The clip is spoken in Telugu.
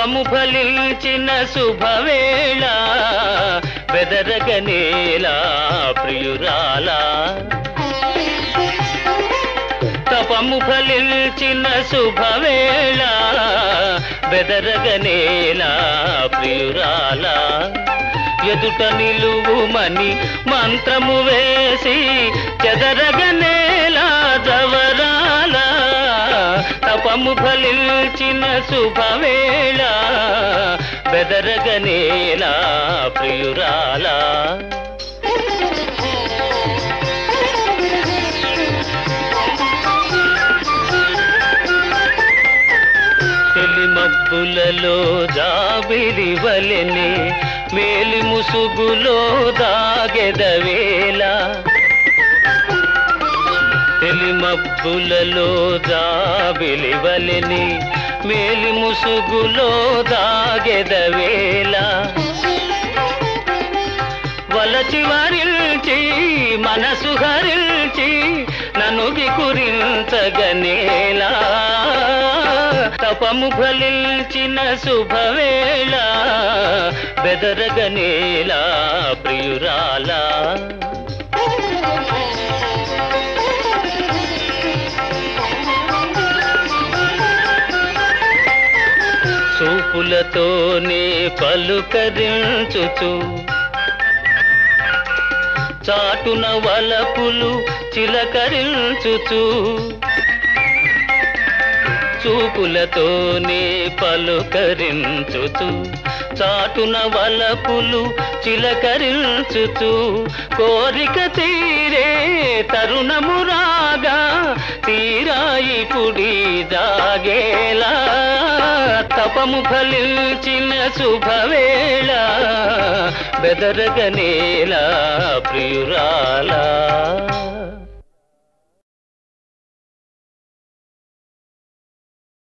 తపము ఫలించిన శుభవేళ బెదరగనేలా ప్రియురాలా తపము ఫలించిన శుభవేళ బెదరగనేలా ప్రియురాలా ఎదుట నిలువుమని మంత్రము వేసి చెదరగనేలా జవరాల తపము ఫలించిన శుభవేళ బెదరగనేలా ప్రియురాలా తెలిమబ్బులలో జాబిలి వలెని మేలి ముసుగులో దాగెదవేళ తెలిమబ్బులలో జాబిలి వలెని మేలి ముసుగులో దాగెదవేళ వలచి వరిల్చి మనసు హరిల్చి నన్ను గురించగనేలా తపము ఫలించిన శుభవేళ బెదరగనేలా ప్రియురాలా చూపులతోనే పలుకరించుచు చాటున వలపులు చిలకరించుచు చూపులతోనే పలుకరించుచు చాటున వలపులు చిలకరించుచు కోరిక తీరే తరుణము రాగా తీరాయి పుడి దాగేలా తపము ఫలించిన శుభవేళ బెదరగనేలా ప్రియురాలా